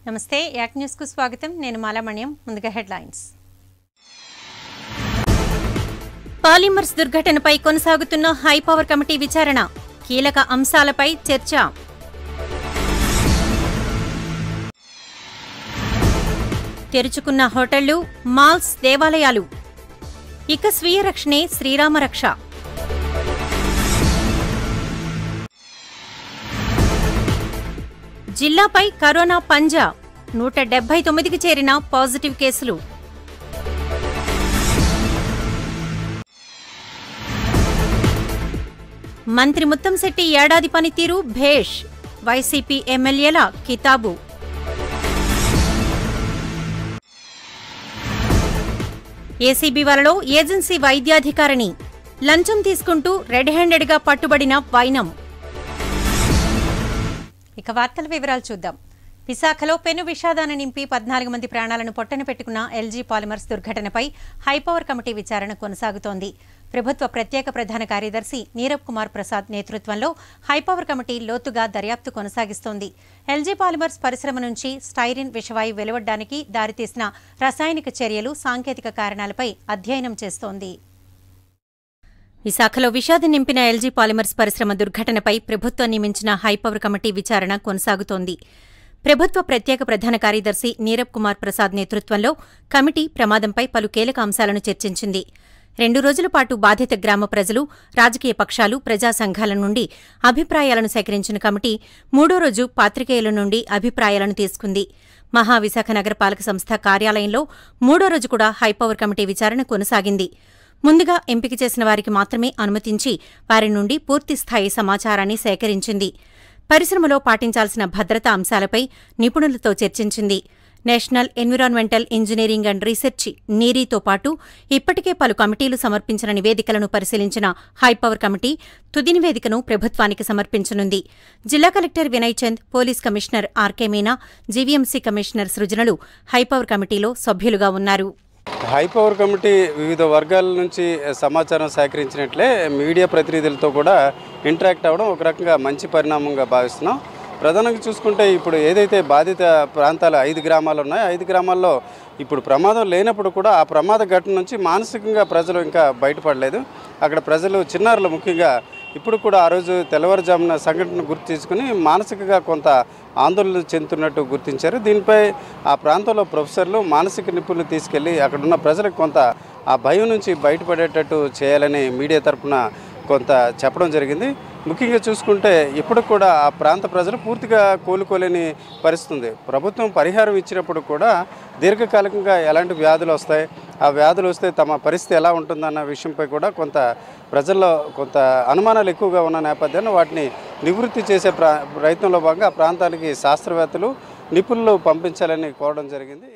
నమస్తే యాక్ న్యూస్కు స్వాగతం నేను మాలామణ్యం ముందుగా హెడ్లైన్స్ పాలిమర్స్ దుర్ఘటనపై కొనసాగుతున్న హై పవర్ కమిటీ విచారణ కీలక అంశాలపై చర్చ తెరుచుకున్న హోటళ్లు మాల్స్ దేవాలయాలు ఇక స్వీయ రక్షణే శ్రీరామ రక్ష జిల్లాపై కరోనా పంజా నూట డెబ్బై తొమ్మిదికి చేరిన పాజిటివ్ కేసులు మంత్రి ముత్తంశెట్టి ఏడాది పనితీరు భేష్ వైసీపీ ఎమ్మెల్యేల కితాబు ఏసీబీ వలలో ఏజెన్సీ వైద్యాధికారిని లంచం తీసుకుంటూ రెడ్ హ్యాండెడ్గా పట్టుబడిన వైనం ఇక వార్తల వివరాలు చూద్దాం విశాఖలో పెను విషాదాన్ని నింపి పద్నాలుగు మంది ప్రాణాలను పొట్టన పెట్టుకున్న ఎల్జీ పాలిమర్స్ దుర్ఘటనపై హైపవర్ కమిటీ విచారణ కొనసాగుతోంది ప్రభుత్వ ప్రత్యేక ప్రధాన కార్యదర్శి నీరబ్ కుమార్ ప్రసాద్ నేతృత్వంలో హైపవర్ కమిటీ లోతుగా దర్యాప్తు కొనసాగిస్తోంది ఎల్జీ పాలిమర్స్ పరిశ్రమ నుంచి స్టైరిన్ విషవాయు వెలువడ్డానికి దారితీసిన రసాయనిక చర్యలు సాంకేతిక కారణాలపై అధ్యయనం చేస్తోంది విశాఖలో విషాదం నింపిన ఎల్జీ పాలిమర్స్ పరిశ్రమ దుర్ఘటనపై ప్రభుత్వం నియమించిన హైపవర్ కమిటీ విచారణ కొనసాగుతోంది ప్రభుత్వ ప్రత్యేక ప్రధాన కార్యదర్శి నీరబ్ కుమార్ ప్రసాద్ నేతృత్వంలో కమిటీ ప్రమాదంపై పలు కీలక అంశాలను చర్చించింది రెండు రోజుల పాటు బాధిత గ్రామ ప్రజలు రాజకీయ పక్షాలు ప్రజా సంఘాల నుండి అభిప్రాయాలను సేకరించిన కమిటీ మూడో రోజు పాత్రికేయుల నుండి అభిప్రాయాలను తీసుకుంది మహావిశాఖ నగరపాలక సంస్థ కార్యాలయంలో మూడో రోజు కూడా హైపవర్ కమిటీ విచారణ కొనసాగింది ముందుగా ఎంపిక చేసిన వారికి మాత్రమే అనుమతించి వారి నుండి పూర్తిస్థాయి సమాచారాన్ని సేకరించింది పరిశ్రమలో పాటించాల్సిన భద్రతా అంశాలపై నిపుణులతో చర్చించింది national environmental engineering and research నీరీతో పాటు ఇప్పటికే పలు కమిటీలు సమర్పించిన నివేదికలను పరిశీలించిన హైపవర్ కమిటీ తుది నివేదికను ప్రభుత్వానికి సమర్పించనుంది జిల్లా collector Vinay Chand police commissioner RK Meena GVMC commissioner సృజనలు హైపవర్ కమిటీలో సభ్యులుగా ఉన్నారు హై పవర్ కమిటీ వివిధ వర్గాల నుంచి సమాచారం సేకరించినట్లే మీడియా ప్రతినిధులతో కూడా ఇంటరాక్ట్ అవ్వడం ఒక రకంగా మంచి పరిణామంగా భావిస్తున్నాం ప్రధానంగా చూసుకుంటే ఇప్పుడు ఏదైతే బాధిత ప్రాంతాలు ఐదు గ్రామాలు ఉన్నాయో ఐదు గ్రామాల్లో ఇప్పుడు ప్రమాదం లేనప్పుడు కూడా ఆ ప్రమాద ఘటన నుంచి మానసికంగా ప్రజలు ఇంకా బయటపడలేదు అక్కడ ప్రజలు చిన్నారులు ముఖ్యంగా ఇప్పుడు కూడా ఆ రోజు తెల్లవారుజామున సంఘటన గుర్తు తీసుకుని మానసికంగా కొంత ఆందోళన చెందుతున్నట్టు గుర్తించారు దీనిపై ఆ ప్రాంతంలో ప్రొఫెసర్లు మానసిక నిపుణులు తీసుకెళ్లి అక్కడున్న ప్రజలకు కొంత ఆ భయం నుంచి బయటపడేటట్టు చేయాలని మీడియా తరపున కొంత చెప్పడం జరిగింది ముఖ్యంగా చూసుకుంటే ఇప్పుడు కూడా ఆ ప్రాంత ప్రజలు పూర్తిగా కోలుకోలేని పరిస్థితి ఉంది ప్రభుత్వం పరిహారం ఇచ్చినప్పుడు కూడా దీర్ఘకాలికంగా ఎలాంటి వ్యాధులు వస్తాయి ఆ వ్యాధులు వస్తే తమ పరిస్థితి ఎలా ఉంటుందన్న విషయంపై కూడా కొంత ప్రజల్లో కొంత అనుమానాలు ఎక్కువగా ఉన్న నేపథ్యంలో వాటిని నివృత్తి చేసే ప్రా ప్రయత్నంలో భాగంగా ఆ ప్రాంతానికి శాస్త్రవేత్తలు నిపుణులు పంపించాలని కోరడం జరిగింది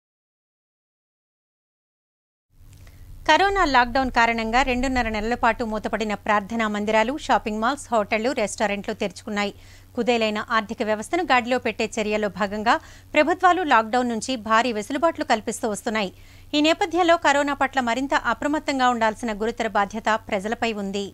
కరోనా లాక్డౌన్ కారణంగా రెండున్నర నెలల పాటు మూతపడిన ప్రార్థనా మందిరాలు షాపింగ్ మాల్స్ హోటళ్లు రెస్టారెంట్లు తెరుచుకున్నాయి కుదేలైన ఆర్థిక వ్యవస్థను గాడిలో పెట్టే చర్యల్లో భాగంగా ప్రభుత్వాలు లాక్డౌన్ నుంచి భారీ వెసులుబాట్లు కల్పిస్తూ వస్తున్నాయి ఈ నేపథ్యంలో కరోనా పట్ల మరింత అప్రమత్తంగా ఉండాల్సిన గురుతర బాధ్యత ప్రజలపై ఉంది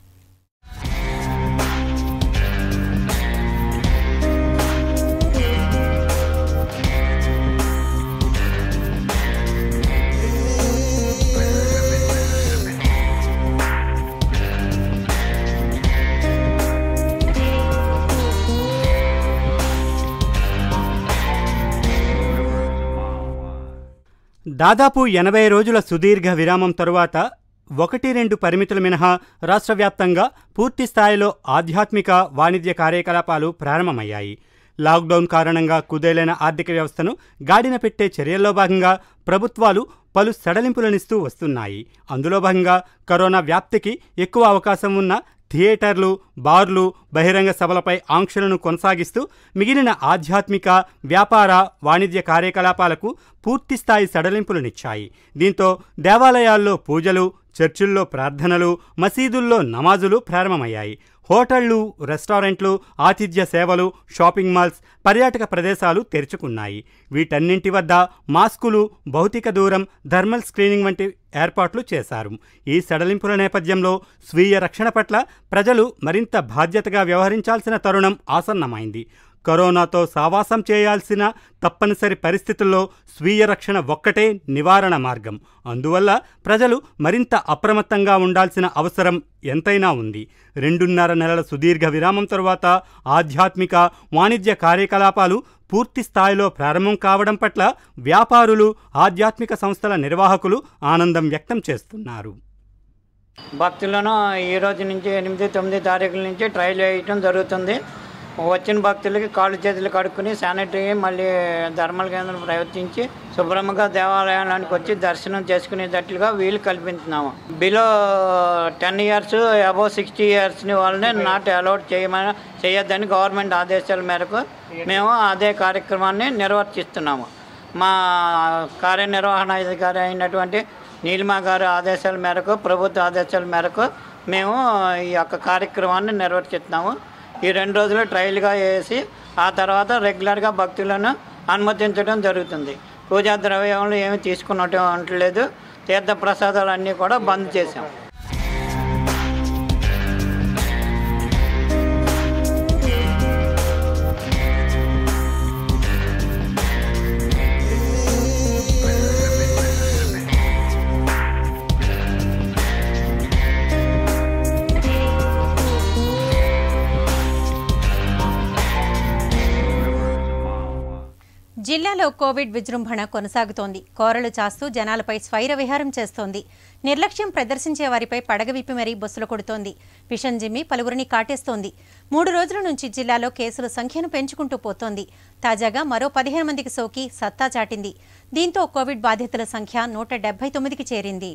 దాదాపు ఎనభై రోజుల సుదీర్ఘ విరామం తరువాత ఒకటి రెండు పరిమితులు మినహా రాష్ట్ర వ్యాప్తంగా పూర్తి స్థాయిలో ఆధ్యాత్మిక వాణిజ్య కార్యకలాపాలు ప్రారంభమయ్యాయి లాక్డౌన్ కారణంగా కుదేలైన ఆర్థిక వ్యవస్థను గాడిన పెట్టే చర్యల్లో భాగంగా ప్రభుత్వాలు పలు సడలింపులనిస్తూ వస్తున్నాయి అందులో భాగంగా కరోనా వ్యాప్తికి ఎక్కువ అవకాశం ఉన్న థియేటర్లు బార్లు బహిరంగ సభలపై ఆంక్షలను కొనసాగిస్తూ మిగిలిన ఆధ్యాత్మిక వ్యాపార వాణిజ్య కార్యకలాపాలకు పూర్తిస్థాయి సడలింపులనిచ్చాయి దీంతో దేవాలయాల్లో పూజలు చర్చిల్లో ప్రార్థనలు మసీదుల్లో నమాజులు ప్రారంభమయ్యాయి హోటళ్లు రెస్టారెంట్లు ఆతిథ్య సేవలు షాపింగ్ మాల్స్ పర్యాటక ప్రదేశాలు తెరుచుకున్నాయి వీటన్నింటి వద్ద మాస్కులు భౌతిక దూరం థర్మల్ స్క్రీనింగ్ వంటి ఏర్పాట్లు చేశారు ఈ సడలింపుల నేపథ్యంలో స్వీయ రక్షణ పట్ల ప్రజలు మరింత బాధ్యతగా వ్యవహరించాల్సిన తరుణం ఆసన్నమైంది కరోనాతో సావాసం చేయాల్సిన తప్పనిసరి పరిస్థితుల్లో స్వీయ రక్షణ ఒక్కటే నివారణ మార్గం అందువల్ల ప్రజలు మరింత అప్రమత్తంగా ఉండాల్సిన అవసరం ఎంతైనా ఉంది రెండున్నర నెలల సుదీర్ఘ విరామం తరువాత ఆధ్యాత్మిక వాణిజ్య కార్యకలాపాలు పూర్తి స్థాయిలో ప్రారంభం కావడం పట్ల వ్యాపారులు ఆధ్యాత్మిక సంస్థల నిర్వాహకులు ఆనందం వ్యక్తం చేస్తున్నారు భక్తులను ఈ రోజు నుంచి ఎనిమిది తొమ్మిది తారీఖుల నుంచి ట్రయల్ వేయటం జరుగుతుంది వచ్చిన భక్తులకి కాళ్ళు చేతులు కడుక్కుని శానిటరీ మళ్ళీ ధర్మల కేంద్రం ప్రవర్తించి శుభ్రంగా దేవాలయానికి వచ్చి దర్శనం చేసుకునేటట్లుగా వీలు కల్పిస్తున్నాము below ten years above sixty ఇయర్స్ని వాళ్ళని నాట్ అలౌట్ చేయమని చేయొద్దని గవర్నమెంట్ ఆదేశాల మేరకు మేము అదే కార్యక్రమాన్ని నిర్వర్తిస్తున్నాము మా కార్యనిర్వహణాధికారి అయినటువంటి నీలిమా గారి ఆదేశాల మేరకు ప్రభుత్వ ఆదేశాల మేరకు మేము ఈ యొక్క కార్యక్రమాన్ని నిర్వర్తిస్తున్నాము ఈ రెండు రోజులు ట్రయల్గా వేసి ఆ తర్వాత రెగ్యులర్గా భక్తులను అనుమతించడం జరుగుతుంది పూజా ద్రవ్యములు ఏమి తీసుకున్నట్టు ఉండలేదు తీర్థ ప్రసాదాలు అన్నీ కూడా బంద్ చేసాం జిల్లాలో కోవిడ్ విజృంభణ కొనసాగుతోంది కోరలు చాస్తూ జనాలపై స్వైర విహారం చేస్తోంది నిర్లక్ష్యం ప్రదర్శించే వారిపై పడగ విప్పి మరీ బొస్సులు కొడుతోంది విషం జిమ్మి పలువురిని కాటేస్తోంది మూడు రోజుల నుంచి జిల్లాలో కేసుల సంఖ్యను పెంచుకుంటూ పోతోంది తాజాగా మరో పదిహేను మందికి సోకి సత్తా చాటింది దీంతో కోవిడ్ బాధితుల సంఖ్య నూట డెబ్బై తొమ్మిదికి చేరింది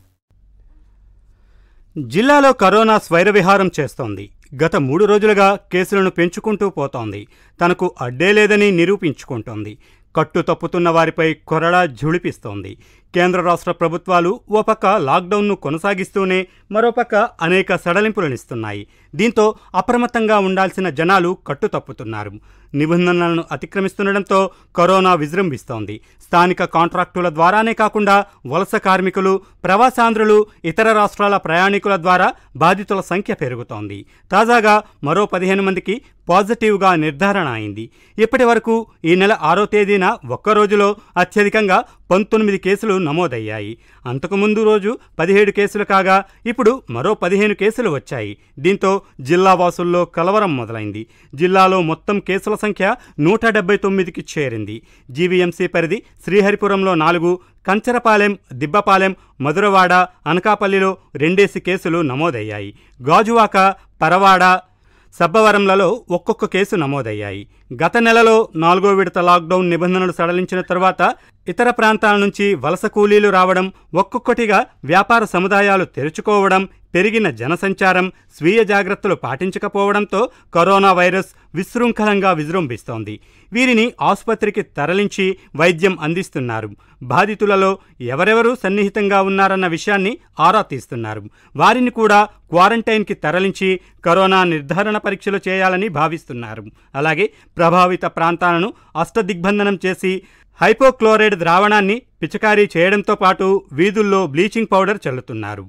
జిల్లాలో కరోనా స్వైరవిహారం చేస్తోంది గత మూడు రోజులుగా కేసులను పెంచుకుంటూ పోతోంది తనకు అడ్డే లేదని నిరూపించుకుంటోంది కట్టు తప్పుతున్న వారిపై కొరడా ఝుళిపిస్తోంది కేంద్ర రాష్ట్ర ప్రభుత్వాలు ఓ పక్క లాక్డౌన్ను కొనసాగిస్తూనే మరోపక్క అనేక సడలింపులనిస్తున్నాయి దీంతో అప్రమత్తంగా ఉండాల్సిన జనాలు కట్టు తప్పుతున్నారు నిబంధనలను అతిక్రమిస్తుండటంతో కరోనా విజృంభిస్తోంది స్థానిక కాంట్రాక్టుల ద్వారానే కాకుండా వలస కార్మికులు ప్రవాసాంధ్రులు ఇతర రాష్ట్రాల ప్రయాణికుల ద్వారా బాధితుల సంఖ్య పెరుగుతోంది తాజాగా మరో పదిహేను మందికి పాజిటివ్గా నిర్ధారణ అయింది ఇప్పటి వరకు ఈ నెల ఆరో తేదీన ఒక్క రోజులో అత్యధికంగా పంతొమ్మిది కేసులు నమోదయ్యాయి అంతకుముందు రోజు పదిహేడు కేసులు కాగా ఇప్పుడు మరో పదిహేను కేసులు వచ్చాయి దీంతో జిల్లా వాసుల్లో కలవరం మొదలైంది జిల్లాలో మొత్తం కేసుల సంఖ్య నూట డెబ్బై తొమ్మిదికి చేరింది జీవీఎంసీ పరిధి శ్రీహరిపురంలో నాలుగు కంచరపాలెం దిబ్బపాలెం మధురవాడ అనకాపల్లిలో రెండేసి కేసులు నమోదయ్యాయి గాజువాక పరవాడ సబ్బవరంలలో ఒక్కొక్క కేసు నమోదయ్యాయి గత నెలలో నాలుగో విడత లాక్డౌన్ నిబంధనలు సడలించిన తర్వాత ఇతర ప్రాంతాల నుంచి వలస కూలీలు రావడం ఒక్కొక్కటిగా వ్యాపార సముదాయాలు తెరుచుకోవడం పెరిగిన జనసంచారం స్వీయ జాగ్రత్తలు పాటించకపోవడంతో కరోనా వైరస్ విశృంఖలంగా విజృంభిస్తోంది వీరిని ఆసుపత్రికి తరలించి వైద్యం అందిస్తున్నారు బాధితులలో ఎవరెవరు సన్నిహితంగా ఉన్నారన్న విషయాన్ని ఆరా తీస్తున్నారు వారిని కూడా క్వారంటైన్కి తరలించి కరోనా నిర్ధారణ పరీక్షలు చేయాలని భావిస్తున్నారు అలాగే ప్రభావిత ప్రాంతాలను అష్టదిగ్బంధనం చేసి హైపోక్లోరైడ్ ద్రావణాన్ని పిచికారీ చేయడంతో పాటు వీధుల్లో బ్లీచింగ్ పౌడర్ చల్లుతున్నారు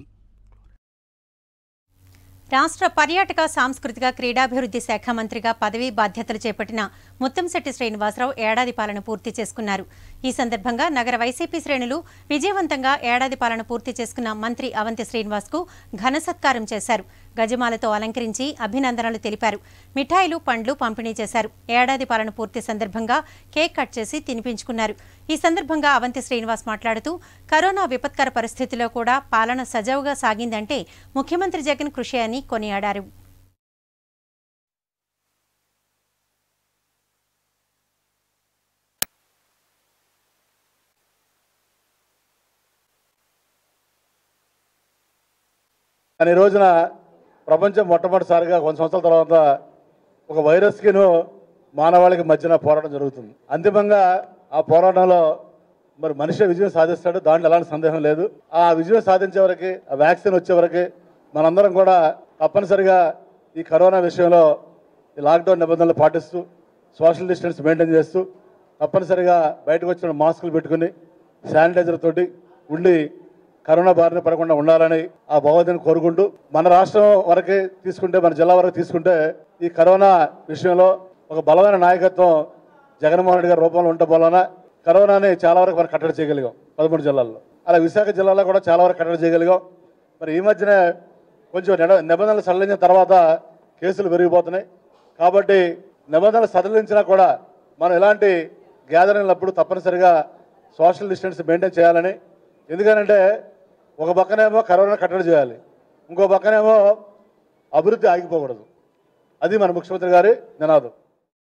రాష్ట్ర పర్యాటక సాంస్కృతిక క్రీడాభివృద్ధి శాఖ మంత్రిగా పదవీ బాధ్యతలు చేపట్టిన ముత్తంశెట్టి శ్రీనివాసరావు ఏడాది పాలన పూర్తి చేసుకున్నారు ఈ సందర్భంగా నగర వైసీపీ శ్రేణులు విజయవంతంగా ఏడాది పాలన పూర్తి చేసుకున్న మంత్రి అవంతి శ్రీనివాస్కు ఘన సత్కారం చేశారు గజమాలతో అలంకరించి అభినందనలు తెలిపారు మిఠాయిలు పండ్లు పంపిణీ చేశారు ఏడాది పాలన పూర్తి సందర్భంగా కేక్ కట్ చేసి తినిపించుకున్నారు ఈ సందర్భంగా అవంతి శ్రీనివాస్ మాట్లాడుతూ కరోనా విపత్కర పరిస్థితిలో కూడా పాలన సజావుగా సాగిందంటే ముఖ్యమంత్రి జగన్ కృషి అని కొనియాడారు కానీ ఈ రోజున ప్రపంచం మొట్టమొదటిసారిగా కొన్ని సంవత్సరాల తర్వాత ఒక వైరస్కిను మానవాళికి మధ్యన పోరాటం జరుగుతుంది అంతిమంగా ఆ పోరాటంలో మరి మనిషి విజయం సాధిస్తాడు దాంట్లో ఎలాంటి సందేహం లేదు ఆ విజయం సాధించే వరకు ఆ వ్యాక్సిన్ వచ్చే వరకు మనందరం కూడా తప్పనిసరిగా ఈ కరోనా విషయంలో ఈ లాక్డౌన్ నిబంధనలు పాటిస్తూ సోషల్ డిస్టెన్స్ మెయింటైన్ చేస్తూ తప్పనిసరిగా బయటకు వచ్చిన మాస్కులు పెట్టుకుని శానిటైజర్ తోటి ఉండి కరోనా బారిన పడకుండా ఉండాలని ఆ భగవద్ని కోరుకుంటూ మన రాష్ట్రం వరకే తీసుకుంటే మన జిల్లా వరకు తీసుకుంటే ఈ కరోనా విషయంలో ఒక బలమైన నాయకత్వం జగన్మోహన్ రెడ్డి గారి రూపంలో ఉండటం వలన కరోనాని చాలా వరకు మనం కట్టడి చేయగలిగాం పదమూడు జిల్లాల్లో అలా విశాఖ జిల్లాలో కూడా చాలా వరకు కట్టడి చేయగలిగాం మరి ఈ మధ్యనే కొంచెం నిడ- నిబంధనలు సడలించిన తర్వాత కేసులు పెరిగిపోతున్నాయి కాబట్టి నిబంధనలు సడలించినా కూడా మనం ఇలాంటి గ్యాదరింగ్లప్పుడు తప్పనిసరిగా సోషల్ డిస్టెన్స్ మెయింటైన్ చేయాలని ఎందుకనంటే ఒక పక్కనేమో కరోనా కట్టడి చేయాలి ఇంకో పక్కనేమో అభివృద్ధి ఆగిపోకూడదు అది మన ముఖ్యమంత్రి గారి నినాదం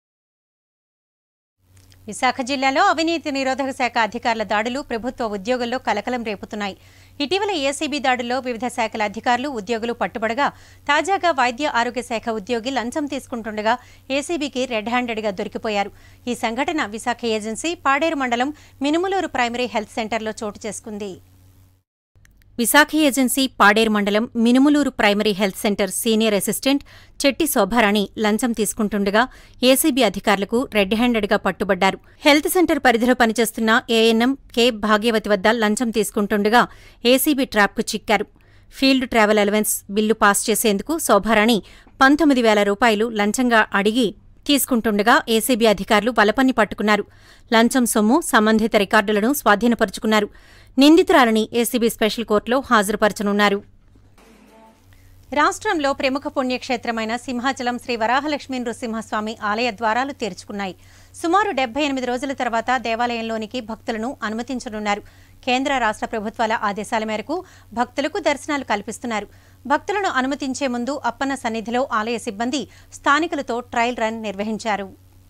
విశాఖ జిల్లాలో అవినీతి నిరోధక శాఖ అధికారుల దాడులు ప్రభుత్వ ఉద్యోగుల్లో కలకలం రేపుతున్నాయి ఇటీవల ఏసీబీ దాడుల్లో వివిధ శాఖల అధికారులు ఉద్యోగులు పట్టుబడగా తాజాగా వైద్య ఆరోగ్య శాఖ ఉద్యోగి లంచం తీసుకుంటుండగా ఏసీబీకి రెడ్ హ్యాండెడ్గా దొరికిపోయారు ఈ సంఘటన విశాఖ ఏజెన్సీ పాడేరు మండలం మినుములూరు ప్రైమరీ హెల్త్ సెంటర్లో చోటు చేసుకుంది విశాఖ ఏజెన్సీ పాడేరు మండలం Minumuluru primary health centre senior assistant Chetti Shobharani లంచం తీసుకుంటుండగా ఏసీబీ అధికారులకు రెడ్ హ్యాండెడ్గా పట్టుబడ్డారు హెల్త్ సెంటర్ పరిధిలో పనిచేస్తున్న ఏఎన్ఎం కె భాగ్యవతి వద్ద లంచం తీసుకుంటుండగా ఏసీబీ ట్రాప్కు చిక్కారు field travel allowance bill pass చేసేందుకు శోభారాణి పంతొమ్మిది వేల రూపాయలు లంచంగా అడిగి తీసుకుంటుండగా ఏసీబీ అధికారులు వలపన్ని పట్టుకున్నారు లంచం సొమ్ము సంబంధిత రికార్డులను స్వాధీనపరుచుకున్నారు నిందితురాలని ఏసీబీ స్పెషల్ కోర్టులో హాజరుపరచనున్నారు రాష్ట్రంలో ప్రముఖ పుణ్యక్షేత్రమైన సింహాచలం శ్రీ వరాహలక్ష్మీ నృసింహస్వామి ఆలయ ద్వారాలు తెరుచుకున్నాయి సుమారు డెబ్బై ఎనిమిది రోజుల తర్వాత దేవాలయంలోనికి భక్తులను అనుమతించనున్నారు కేంద్ర రాష్ట్ర ప్రభుత్వాల ఆదేశాల మేరకు భక్తులకు దర్శనాలు కల్పిస్తున్నారు భక్తులను అనుమతించే ముందు అప్పన్న సన్నిధిలో ఆలయ సిబ్బంది స్థానికులతో ట్రయల్ రన్ నిర్వహించారు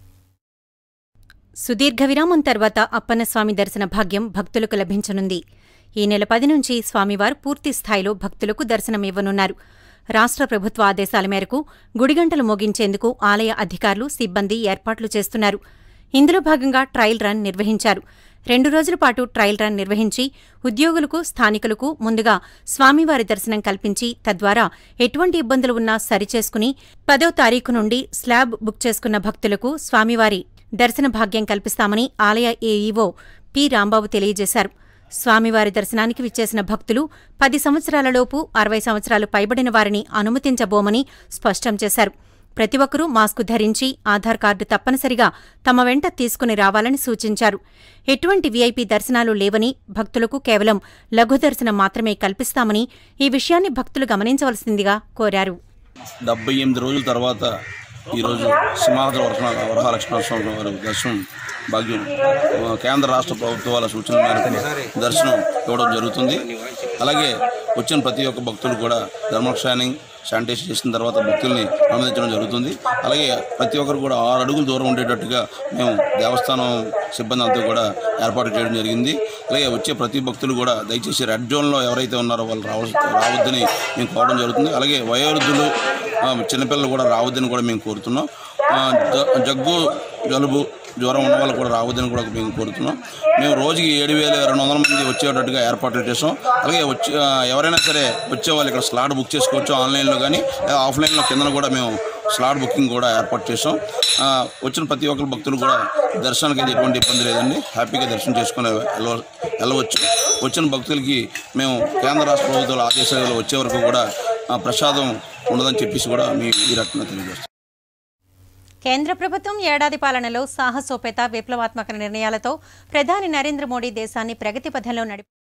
సుదీర్ఘ విరామం తర్వాత అప్పన్నస్వామి దర్శన భాగ్యం భక్తులకు లభించనుంది ఈ నెల పది నుంచి స్వామివారు పూర్తి స్థాయిలో భక్తులకు దర్శనమివ్వనున్నారు రాష్ట్ర ప్రభుత్వ ఆదేశాల మేరకు గుడిగంటలు మోగించేందుకు ఆలయ అధికారులు సిబ్బంది ఏర్పాట్లు చేస్తున్నారు ఇందులో భాగంగా ట్రయల్ రన్ నిర్వహించారు రెండు రోజుల పాటు ట్రయల్ రన్ నిర్వహించి ఉద్యోగులకు స్థానికులకు ముందుగా స్వామివారి దర్శనం కల్పించి తద్వారా ఎటువంటి ఇబ్బందులు ఉన్నా సరిచేసుకుని పదో తారీఖు నుండి స్లాబ్ బుక్ చేసుకున్న భక్తులకు స్వామివారి దర్శన భాగ్యం కల్పిస్తామని ఆలయ ఏఈఓ పి రాంబాబు తెలియజేశారు స్వామివారి దర్శనానికి విచ్చేసిన భక్తులు పది సంవత్సరాలలోపు అరవై సంవత్సరాలు పైబడిన వారిని అనుమతించబోమని స్పష్టం చేశారు ప్రతి ఒక్కరూ మాస్కు ధరించి ఆధార్ కార్డు తప్పనిసరిగా తమ వెంట తీసుకుని రావాలని సూచించారు ఎటువంటి వీఐపీ దర్శనాలు లేవని భక్తులకు కేవలం లఘు దర్శనం మాత్రమే కల్పిస్తామని ఈ విషయాన్ని భక్తులు గమనించవలసిందిగా కోరారు డెబ్బై ఎనిమిది రోజుల తర్వాత ఈరోజు సింహాద్రి వరహ వరహాలక్ష్మణ స్వామి వారి దర్శనం భాగ్యం ఆ, కేంద్ర రాష్ట్ర ప్రభుత్వాల సూచనల మేరకు దర్శనం ఇవ్వడం జరుగుతుంది అలాగే వచ్చిన ప్రతి ఒక్క భక్తులు కూడా ధర్మక్షానింగ్ శానిటైజేషన్ చేసిన తర్వాత భక్తుల్ని అనుమతించడం జరుగుతుంది అలాగే ప్రతి ఒక్కరు కూడా ఆరు అడుగుల దూరం ఉండేటట్టుగా మేము దేవస్థానం సిబ్బంది అంతా కూడా ఏర్పాటు చేయడం జరిగింది అలాగే వచ్చే ప్రతి భక్తులు కూడా దయచేసి రెడ్ జోన్లో ఎవరైతే ఉన్నారో వాళ్ళు రావ రావద్దని మేము కోరడం జరుగుతుంది అలాగే వయోవృద్ధులు ఆ, చిన్నపిల్లలు కూడా రావద్దని కూడా మేము కోరుతున్నాం ఆ, జ- జగ్గు జలుబు జ్వరం ఉన్న వాళ్ళు కూడా రావద్దని కూడా మేము కోరుతున్నాం మేము రోజుకి ఏడు వేల రెండు వందల మంది వచ్చేటట్టుగా ఏర్పాట్లు చేసాం అలాగే వచ్చి ఆ, ఎవరైనా సరే వచ్చే వాళ్ళు ఇక్కడ స్లాట్ బుక్ చేసుకోవచ్చు ఆన్లైన్లో కానీ లేదా ఆఫ్లైన్లో కింద కూడా మేము స్లాట్ బుకింగ్ కూడా ఏర్పాటు చేసాం ఆ, వచ్చిన ప్రతి ఒక్కరు భక్తులు కూడా దర్శనానికి అయితే ఎటువంటి ఇబ్బంది లేదండి హ్యాపీగా దర్శనం చేసుకుని వెళ్ళ వెళ్ళవచ్చు వచ్చిన భక్తులకి మేము కేంద్ర రాష్ట్ర ప్రభుత్వాల ఆదేశాలు వచ్చే వరకు కూడా ఆ, ప్రసాదం ఉండదని చెప్పేసి కూడా మీ ఈ రకంగా తెలియజేస్తాం కేంద్ర ప్రభుత్వం ఏడాది పాలనలో సాహసోపేత విప్లవాత్మక నిర్ణయాలతో ప్రధాని నరేంద్ర మోడీ దేశాన్ని ప్రగతి పథంలో నడిపి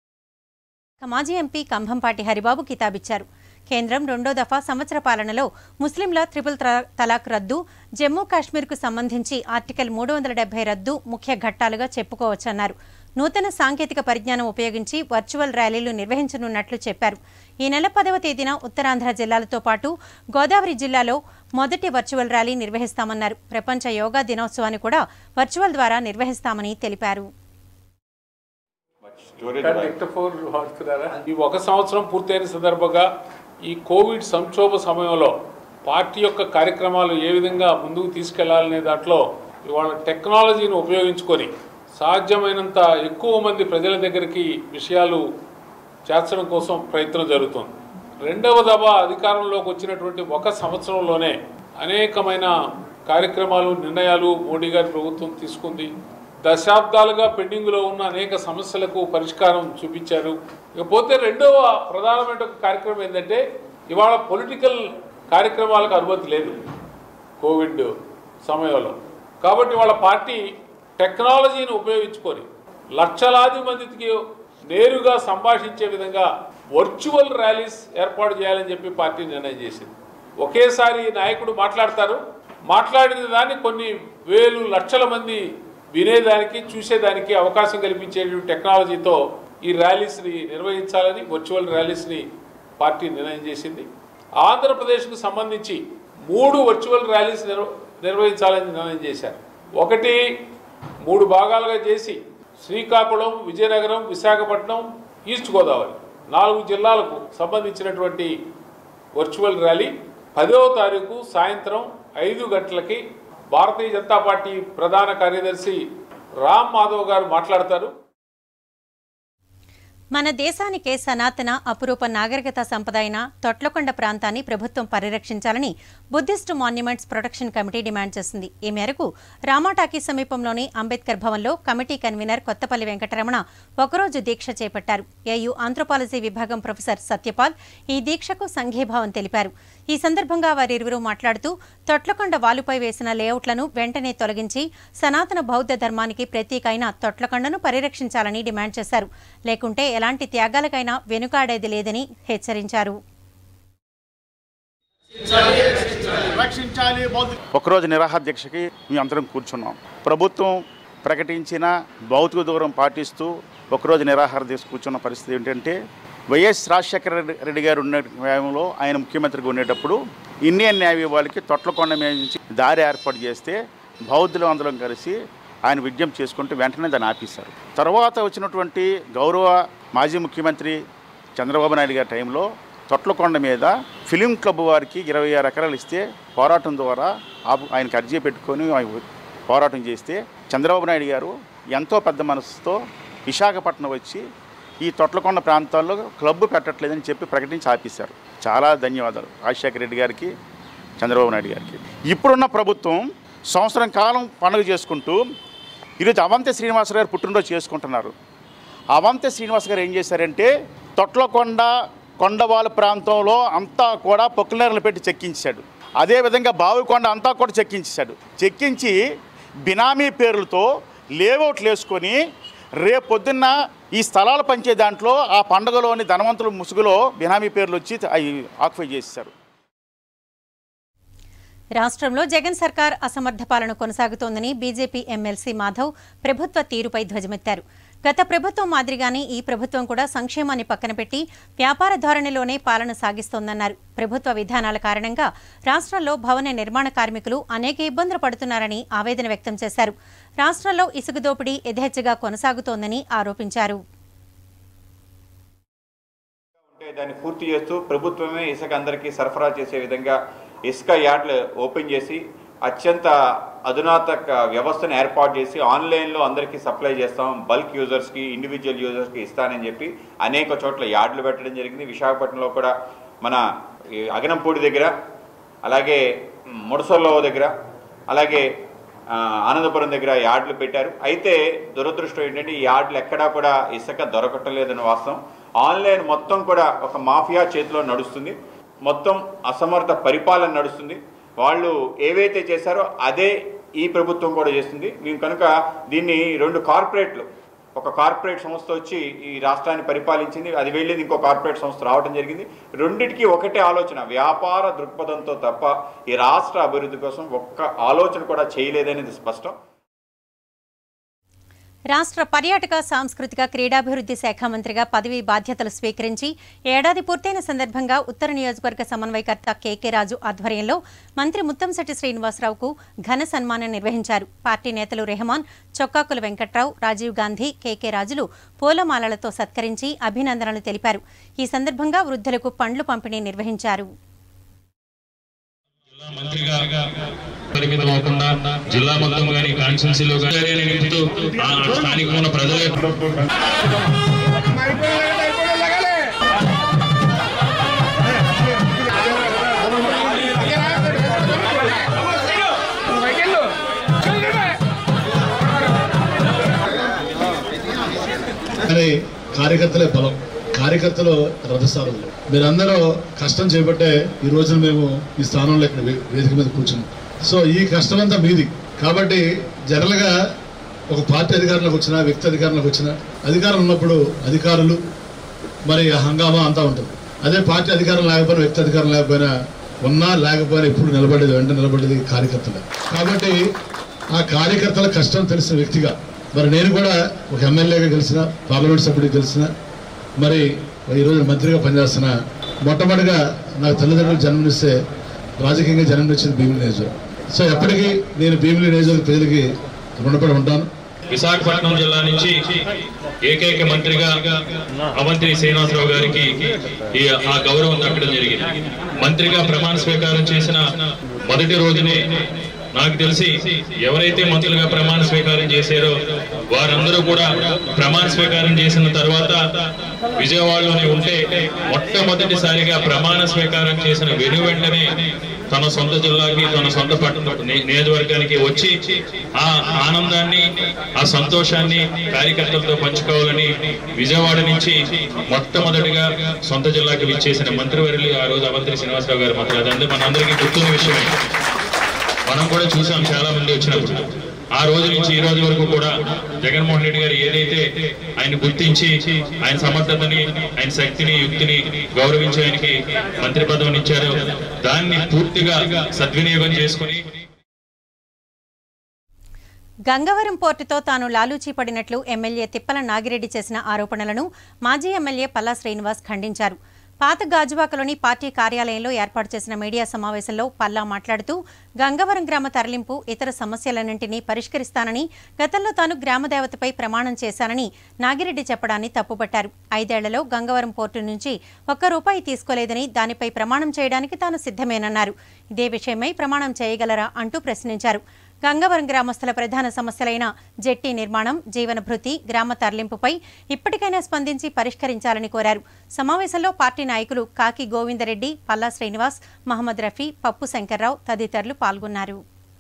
మాజీ ఎంపీ కంభంపాటి హరిబాబు కితాబిచ్చారు కేంద్రం రెండో దఫా సంవత్సర పాలనలో ముస్లింల త్రిపుల్ త్ర- తలాక్ రద్దు జమ్మూ కాశ్మీర్కు సంబంధించి ఆర్టికల్ మూడు వందల డెబ్బై రద్దు ముఖ్య ఘట్టాలుగా చెప్పుకోవచ్చన్నారు నూతన సాంకేతిక పరిజ్ఞానం ఉపయోగించి వర్చువల్ ర్యాలీలు నిర్వహించనున్నట్లు చెప్పారు ఈ నెల పదవ తేదీన ఉత్తరాంధ్ర జిల్లాలతో పాటు గోదావరి జిల్లాలో మొదటి వర్చువల్ ర్యాలీ నిర్వహిస్తామన్నారు ప్రపంచ యోగా దినోత్సవాన్ని కూడా వర్చువల్ ద్వారా నిర్వహిస్తామని తెలిపారు డిక్టఫోర్ వాడుతున్నారా ఈ ఒక సంవత్సరం పూర్తయిన సందర్భంగా ఈ కోవిడ్ సంక్షోభ సమయంలో పార్టీ యొక్క కార్యక్రమాలు ఏ విధంగా ముందుకు తీసుకెళ్లాలనే దాంట్లో ఇవాళ టెక్నాలజీని ఉపయోగించుకొని సాధ్యమైనంత ఎక్కువ మంది ప్రజల దగ్గరికి విషయాలు చేర్చడం కోసం ప్రయత్నం జరుగుతుంది రెండవ దఫా అధికారంలోకి వచ్చినటువంటి ఒక సంవత్సరంలోనే అనేకమైన కార్యక్రమాలు నిర్ణయాలు మోడీ గారి ప్రభుత్వం తీసుకుంది దశాబ్దాలుగా పెండింగ్లో ఉన్న అనేక సమస్యలకు పరిష్కారం చూపించారు ఇకపోతే రెండవ ప్రధానమైన ఒక కార్యక్రమం ఏంటంటే ఇవాళ పొలిటికల్ కార్యక్రమాలకు అనుమతి లేదు కోవిడ్ సమయంలో కాబట్టి వాళ్ళ పార్టీ టెక్నాలజీని ఉపయోగించుకొని లక్షలాది మందికి నేరుగా సంభాషించే విధంగా వర్చువల్ ర్యాలీస్ ఏర్పాటు చేయాలని చెప్పి పార్టీ నిర్ణయం చేసింది ఒకేసారి నాయకుడు మాట్లాడతారు మాట్లాడిన దాన్ని కొన్ని వేలు లక్షల మంది వినేదానికి చూసేదానికి అవకాశం కల్పించే టెక్నాలజీతో ఈ ర్యాలీస్ని నిర్వహించాలని వర్చువల్ ర్యాలీస్ని పార్టీ నిర్ణయం చేసింది ఆంధ్రప్రదేశ్కు సంబంధించి మూడు వర్చువల్ ర్యాలీస్ నిర్వ నిర్వహించాలని నిర్ణయం చేశారు ఒకటి మూడు భాగాలుగా చేసి శ్రీకాకుళం విజయనగరం విశాఖపట్నం ఈస్ట్ గోదావరి నాలుగు జిల్లాలకు సంబంధించినటువంటి వర్చువల్ ర్యాలీ పదవ తారీఖు సాయంత్రం ఐదు గంటలకి భారతీయ జనతా పార్టీ ప్రధాన కార్యదర్శి రామ్ మాధవ్ గారు మాట్లాడతారు మన దేశానికే సనాతన అపురూప నాగరికత సంపద అయిన తొట్లకొండ ప్రాంతాన్ని ప్రభుత్వం పరిరక్షించాలని Buddhist monuments protection committee demand చేసింది ఈ మేరకు రామాటాకీ సమీపంలోని అంబేద్కర్ భవన్లో కమిటీ కన్వీనర్ కొత్తపల్లి వెంకటరమణ ఒకరోజు దీక్ష చేపట్టారు ఏయూ ఆంథ్రోపాలజీ విభాగం ప్రొఫెసర్ సత్యపాల్ ఈ దీక్షకు సంఘీభావం తెలిపారు ఈ సందర్భంగా వారిరువురు మాట్లాడుతూ తొట్లకొండ వాలుపై వేసిన లేఅవుట్లను వెంటనే తొలగించి సనాతన బౌద్ధ ధర్మానికి ప్రతీక అయిన తొట్లకొండను పరిరక్షించాలని డిమాండ్ చేశారు లేకుంటే ఎలాంటి త్యాగాలకైనా వెనుకాడేది లేదని హెచ్చరించారు ఒకరోజు నిరాహార దీక్షకి మేము అందరం కూర్చున్నాం ప్రభుత్వం ప్రకటించిన భౌతిక దూరం పాటిస్తూ ఒకరోజు నిరాహార దీక్ష కూర్చున్న పరిస్థితి ఏంటంటే వైఎస్ రాజశేఖర రెడ్డి రెడ్డి గారు ఉన్న సమయంలో ఆయన ముఖ్యమంత్రిగా ఉండేటప్పుడు ఇండియన్ నేవీ వాళ్ళకి తొట్లకొండ మీద నుంచి దారి ఏర్పాటు చేస్తే బౌద్ధులు అందరం కలిసి ఆయన విజ్ఞప్తి చేసుకుంటూ వెంటనే దాన్ని ఆపేశారు తర్వాత వచ్చినటువంటి గౌరవ మాజీ ముఖ్యమంత్రి చంద్రబాబు నాయుడు గారి టైంలో తొట్లకొండ మీద ఫిలిం క్లబ్ వారికి ఇరవై ఆరు ఎకరాలు ఇస్తే పోరాటం ద్వారా ఆపు ఆయనకు అర్జీ పెట్టుకొని ఆయన పోరాటం చేస్తే చంద్రబాబు నాయుడు గారు ఎంతో పెద్ద మనసుతో విశాఖపట్నం వచ్చి ఈ తొట్లకొండ ప్రాంతాల్లో క్లబ్ పెట్టట్లేదని చెప్పి ప్రకటించి ఆపేశారు చాలా ధన్యవాదాలు రాజశేఖర రెడ్డి గారికి చంద్రబాబు నాయుడు గారికి ఇప్పుడున్న ప్రభుత్వం సంవత్సరం కాలం పండుగ చేసుకుంటూ ఈరోజు అవంతి శ్రీనివాస గారు పుట్టినరోజు చేసుకుంటున్నారు అవంతి శ్రీనివాస్ గారు ఏం చేశారంటే తొట్లకొండ కొండవాళ్ళ ప్రాంతంలో అంతా కూడా పొక్కులేరలు పెట్టి చెక్కించాడు అదేవిధంగా బావికొండ అంతా కూడా చెక్కించాడు చెక్కించి బినామీ పేర్లతో లేఅవుట్లు వేసుకొని రేపొద్దున్న ఈ స్థలాలు పంచే దాంట్లో ఆ పండుగలోని ధనవంతుల ముసుగులో బినామీ పేర్లు వచ్చి అవి ఆక్యుపై చేశారు రాష్ట్రంలో జగన్ సర్కార్ అసమర్థ పాలన కొనసాగుతోందని బీజేపీ ఎమ్మెల్సీ మాధవ్ ప్రభుత్వ తీరుపై ధ్వజమెత్తారు గత ప్రభుత్వం మాదిరిగానే ఈ ప్రభుత్వం కూడా సంక్షేమాన్ని పక్కన పెట్టి వ్యాపార ధోరణిలోనే పాలన సాగిస్తోందన్నారు ప్రభుత్వ విధానాల కారణంగా రాష్ట్రంలో భవన నిర్మాణ కార్మికులు అనేక ఇబ్బందులు పడుతున్నారని ఆవేదన వ్యక్తం చేశారు రాష్ట్రంలో ఇసుక దోపిడీ యథేచ్ఛగా కొనసాగుతోందని ఆరోపించారు ఉంటే దాన్ని పూర్తి చేస్తూ ప్రభుత్వమే ఇసుక అందరికీ సరఫరా చేసే విధంగా ఇసుక యార్డ్లు ఓపెన్ చేసి అత్యంత అధునాతక వ్యవస్థను ఏర్పాటు చేసి ఆన్లైన్లో అందరికీ సప్లై చేస్తాం బల్క్ యూజర్స్కి ఇండివిజువల్ యూజర్స్కి ఇస్తానని చెప్పి అనేక చోట్ల యార్డులు పెట్టడం జరిగింది విశాఖపట్నంలో కూడా మన ఈ అగనంపూడి దగ్గర అలాగే ముడసల్లో దగ్గర అలాగే ఆ, ఆనందపురం దగ్గర యార్డులు పెట్టారు అయితే దురదృష్టం ఏంటంటే ఈ యార్డులు ఎక్కడా కూడా ఇసుక దొరకటం లేదని వాస్తవం ఆన్లైన్ మొత్తం కూడా ఒక మాఫియా చేతిలో నడుస్తుంది మొత్తం అసమర్థ పరిపాలన నడుస్తుంది వాళ్ళు ఏవైతే చేశారో అదే ఈ ప్రభుత్వం కూడా చేస్తుంది మేము కనుక దీన్ని రెండు కార్పొరేట్లు ఒక కార్పొరేట్ సంస్థ వచ్చి ఈ రాష్ట్రాన్ని పరిపాలించింది అది వెళ్ళింది ఇంకో కార్పొరేట్ సంస్థ రావడం జరిగింది రెండిటికి ఒకటే ఆలోచన వ్యాపార దృక్పథంతో తప్ప ఈ రాష్ట్ర అభివృద్ధి కోసం ఒక్క ఆలోచన కూడా చేయలేదనేది స్పష్టం రాష్ట్ర పర్యాటక సాంస్కృతిక క్రీడాభివృద్ధి శాఖ మంత్రిగా పదవీ బాధ్యతలు స్వీకరించి ఏడాది పూర్తయిన సందర్భంగా ఉత్తర నియోజకవర్గ సమన్వయకర్త కేకే రాజు ఆధ్వర్యంలో మంత్రి ముత్తంశెట్టి శ్రీనివాసరావుకు ఘన సన్మానం నిర్వహించారు పార్టీ నేతలు రెహమాన్ చొక్కాకుల వెంకట్రావు రాజీవ్ గాంధీ కేకే రాజులు పూలమాలలతో సత్కరించి అభినందనలు తెలిపారు ఈ సందర్భంగా వృద్ధులకు పండ్లు పంపిణీ నిర్వహించారు మంత్రిగా పరిమితం అవ్వకుండా జిల్లా మొత్తం కానీ కాన్స్టిట్యున్సీలో కానీ నింపుతూ ఆ స్థానిక ఉన్న ప్రజల కానీ కార్యకర్తలే బలం కార్యకర్తలు రథసారులు మీరందరూ కష్టం చేపట్టే ఈ రోజున మేము ఈ స్థానంలో ఇక్కడ వే- వేదిక మీద కూర్చున్నాం సో ఈ కష్టం అంతా మీది కాబట్టి జనరల్గా ఒక పార్టీ అధికారంలోకి వచ్చినా వ్యక్తి అధికారంలోకి వచ్చినా అధికారం ఉన్నప్పుడు అధికారులు మరి ఆ హంగామా అంతా ఉంటుంది అదే పార్టీ అధికారం లేకపోయినా వ్యక్తి అధికారం లేకపోయినా ఉన్నా లేకపోయినా ఇప్పుడు నిలబడేది వెంట నిలబడేది కార్యకర్తలు కాబట్టి ఆ కార్యకర్తల కష్టం తెలిసిన వ్యక్తిగా మరి నేను కూడా ఒక ఎమ్మెల్యేగా గెలిచిన పార్లమెంట్ సభ్యుడిగా గెలిచిన మరి ఈరోజు మంత్రిగా పనిచేస్తున్న మొట్టమొదటిగా నాకు తల్లిదండ్రులు జన్మనిస్తే రాజకీయంగా జన్మనిచ్చింది భీమిలి నియోజకవర్గం సో ఎప్పటికీ నేను భీమిలి నియోజకవర్గ ప్రజలకి రుణపడి ఉంటాను విశాఖపట్నం జిల్లా నుంచి ఏకైక మంత్రిగా అవంతి శ్రీనివాసరావు గారికి ఈ ఆ గౌరవం దక్కడం జరిగింది మంత్రిగా ప్రమాణ స్వీకారం చేసిన మొదటి రోజునే నాకు తెలిసి ఎవరైతే మంత్రులుగా ప్రమాణ స్వీకారం చేశారో వారందరూ కూడా ప్రమాణ స్వీకారం చేసిన తర్వాత విజయవాడలోనే ఉంటే మొట్టమొదటిసారిగా ప్రమాణ స్వీకారం చేసిన వెను వెంటనే తన సొంత జిల్లాకి తన సొంత పట్టణ ని- నియోజకవర్గానికి వచ్చి ఆ ఆనందాన్ని ఆ సంతోషాన్ని కార్యకర్తలతో పంచుకోవాలని విజయవాడ నుంచి మొట్టమొదటిగా సొంత జిల్లాకి విచ్చేసిన మంత్రివర్యులు ఆ రోజు అవంతి శ్రీనివాసరావు గారు మాట్లాడారు అంటే మనందరికీ గుర్తున్న విషయమే మనం కూడా చూసాం చాలా మంది వచ్చినప్పుడు ఆ రోజు నుంచి ఈ రోజు వరకు కూడా జగన్మోహన్ రెడ్డి గారు ఏదైతే ఆయన గుర్తించి ఆయన సమర్థతని ఆయన శక్తిని యుక్తిని గౌరవించి ఆయనకి మంత్రి పదవిని ఇచ్చారో దాన్ని పూర్తిగా సద్వినియోగం చేసుకుని గంగవరం పోర్టుతో తాను లాలూచీ పడినట్లు ఎమ్మెల్యే తిప్పల నాగిరెడ్డి చేసిన ఆరోపణలను మాజీ ఎమ్మెల్యే పల్లా శ్రీనివాస్ ఖండించారు పాత గాజువాకలోని పార్టీ కార్యాలయంలో ఏర్పాటు చేసిన మీడియా సమావేశంలో పల్లా మాట్లాడుతూ గంగవరం గ్రామ తరలింపు ఇతర సమస్యలన్నింటినీ పరిష్కరిస్తానని గతంలో తాను గ్రామదేవతపై ప్రమాణం చేశానని నాగిరెడ్డి చెప్పడాన్ని తప్పుపట్టారు ఐదేళ్లలో గంగవరం పోర్టు నుంచి ఒక్క రూపాయి తీసుకోలేదని దానిపై ప్రమాణం చేయడానికి తాను సిద్ధమేనన్నారు ఇదే విషయమై ప్రమాణం చేయగలరా అంటూ ప్రశ్నించారు గంగవరం గ్రామస్తుల ప్రధాన సమస్యలైన జెట్టి నిర్మాణం జీవన భృతి గ్రామ తరలింపుపై ఇప్పటికైనా స్పందించి పరిష్కరించాలని కోరారు సమావేశంలో పార్టీ నాయకులు కాకి గోవిందరెడ్డి పల్లా శ్రీనివాస్ మహమ్మద్ రఫీ పప్పు శంకర్రావు తదితరులు పాల్గొన్నారు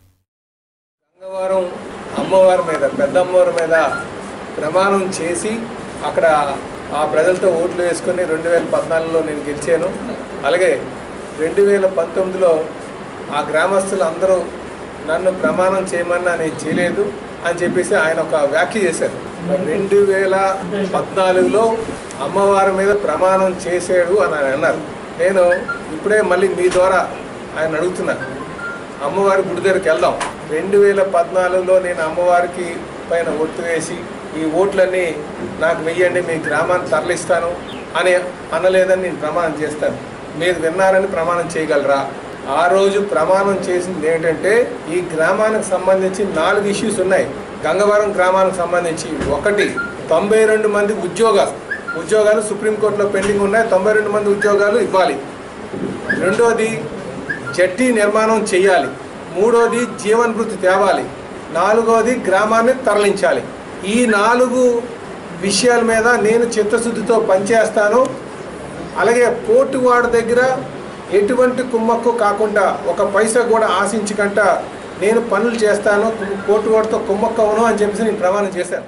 గంగవారం అమ్మవారి మీద పెద్ద అమ్మవారి మీద ప్రమాణం చేసి అక్కడ ఆ ప్రజలతో ఓట్లు వేసుకుని రెండు వేల పద్నాలుగులో నేను గెలిచాను అలాగే రెండు వేల పంతొమ్మిదిలో ఆ గ్రామస్తులు అందరూ నన్ను ప్రమాణం చేయమన్నా నేను చేయలేదు అని చెప్పేసి ఆయన ఒక వ్యాఖ్య చేశారు రెండు వేల పద్నాలుగులో అమ్మవారి మీద ప్రమాణం చేశాడు అని ఆయన అన్నారు నేను ఇప్పుడే మళ్ళీ మీ ద్వారా ఆయన అడుగుతున్నాను అమ్మవారి గుడి దగ్గరికి వెళ్దాం రెండు వేల పద్నాలుగులో నేను అమ్మవారికి పైన ఓట్లు వేసి ఈ ఓట్లన్నీ నాకు వెయ్యండి మీ గ్రామాన్ని తరలిస్తాను అని అనలేదని నేను ప్రమాణం చేస్తాను మీరు విన్నారని ప్రమాణం చేయగలరా ఆ రోజు ప్రమాణం చేసింది ఏంటంటే ఈ గ్రామానికి సంబంధించి నాలుగు ఇష్యూస్ ఉన్నాయి గంగవరం గ్రామానికి సంబంధించి ఒకటి తొంభై రెండు మంది ఉద్యోగాలు ఉద్యోగాలు సుప్రీంకోర్టులో పెండింగ్ ఉన్నాయి తొంభై రెండు మంది ఉద్యోగాలు ఇవ్వాలి రెండోది జట్టి నిర్మాణం చేయాలి మూడోది జీవన్ వృత్తి తేవాలి నాలుగోది గ్రామాన్ని తరలించాలి ఈ నాలుగు విషయాల మీద నేను చిత్తశుద్ధితో పనిచేస్తాను అలాగే పోర్టు వాడి దగ్గర ఎటువంటి కుమ్మక్కు కాకుండా ఒక పైసా కూడా ఆశించకుండా నేను పనులు చేస్తాను పోర్టు వాడితో కుమ్మక్కవను అని చెప్పేసి నేను ప్రమాణం చేశాను